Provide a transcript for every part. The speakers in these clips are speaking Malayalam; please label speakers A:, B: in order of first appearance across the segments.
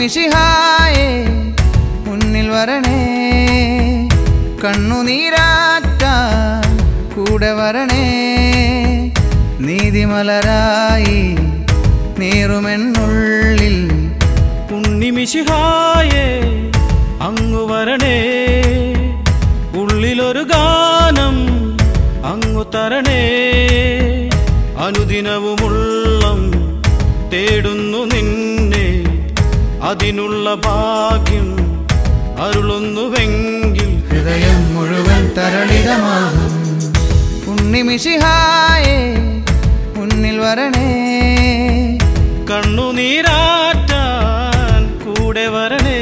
A: ഉണ്ണിമിശിഹായേ മുന്നിൽ വരണേ കണ്ണുനീരാറ്റാൻ കൂടെ വരണേ നീതിമലരായി നീറുമെന്നുള്ളിൽ
B: ഉണ്ണിമിശിഹായേ അങ്ങു വരണേ ഉള്ളിലൊരു ഗാനം അങ്ങു തരണേ അനുദിനവുമുള്ളം തേടുന്നു നിന്നെ അതിനുള്ള ഭാഗ്യം അരുളുന്നുവെങ്കിൽ
A: ഹൃദയം മുഴുവൻ തരളിതമാകും ഉണ്ണിമിശിഹായേ മുന്നിൽ വരണേ
B: കണ്ണുനീരാറ്റാൻ കൂടെ വരണേ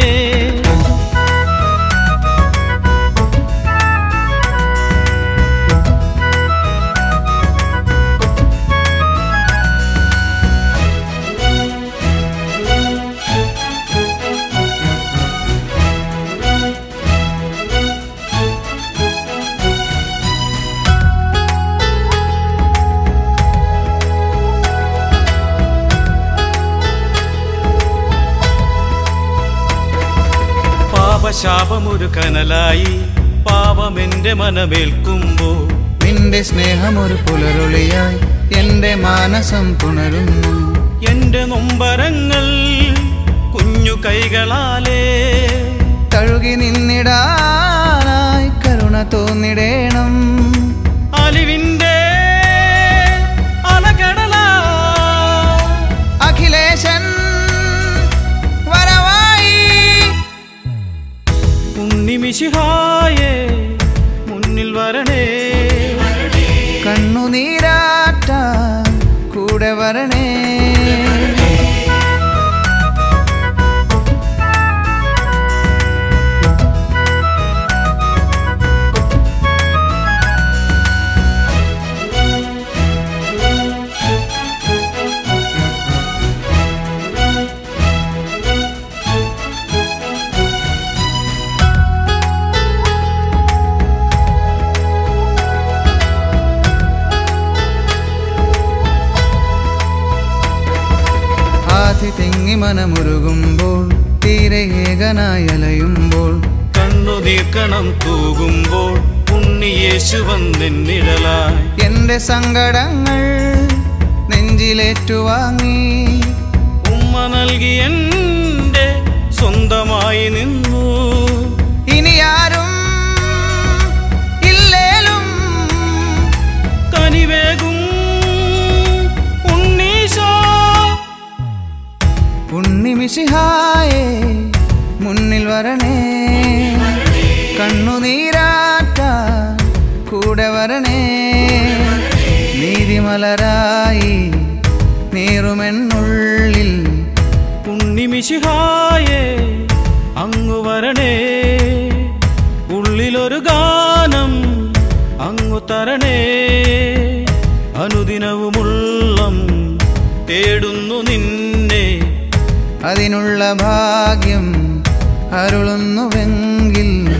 B: പാപശാപമൊരു കനലായി പാപമെന്റെ മനമേൽക്കുമ്പോൾ
A: നിന്റെ സ്നേഹമൊരു പുലരൊളിയായി എന്റെ മാനസം പുണരുന്നു
B: എന്റെ നൊമ്പരങ്ങൾ കുഞ്ഞു കൈകളാലേ
A: തഴുകി നിന്നിടാനായി കരുണ തോന്നിടേണം
B: അലിവിന്റെ അലകടലാ
A: അഖിലേശൻ വരവായി
B: ഉണ്ണിമിശിഹായേ മുന്നിൽ വരണേ
A: കണ്ണുനീരാറ്റാൻ കൂടെ വരണേ ആധി തിങ്ങി മനമുരുകുമ്പോൾ തീരെ ഏകനായി അലയുമ്പോൾ
B: കണ്ണുനീർക്കണം തൂകുമ്പോൾ ഉണ്ണിയേശു വന്നെന്നിഴലായി
A: എന്റെ സങ്കടങ്ങൾ നെഞ്ചിലേറ്റുവാങ്ങി
B: ഉമ്മ നൽകി എന്റെ സ്വന്തമായി നിന്നു
A: ഇനി ആരും ഇല്ലേലും
B: കനിവേകും ഉണ്ണീശോ
A: ഉണ്ണിമിശിഹായേ മുന്നിൽ വരണേ കണ്ണുനീരാറ്റാൻ കൂടെ വരണേ നീതിമലരായി നീറുമെന്നുള്ളിൽ
B: ഉണ്ണിമിശിഹായേ അങ്ങു വരണേ ഉള്ളിലൊരു ഗാനം അങ്ങു തരണേ അനുദിനവുമുള്ളം തേടുന്നു നിന്നെ
A: അതിനുള്ള ഭാഗ്യം അരുളുന്നുവെങ്കിൽ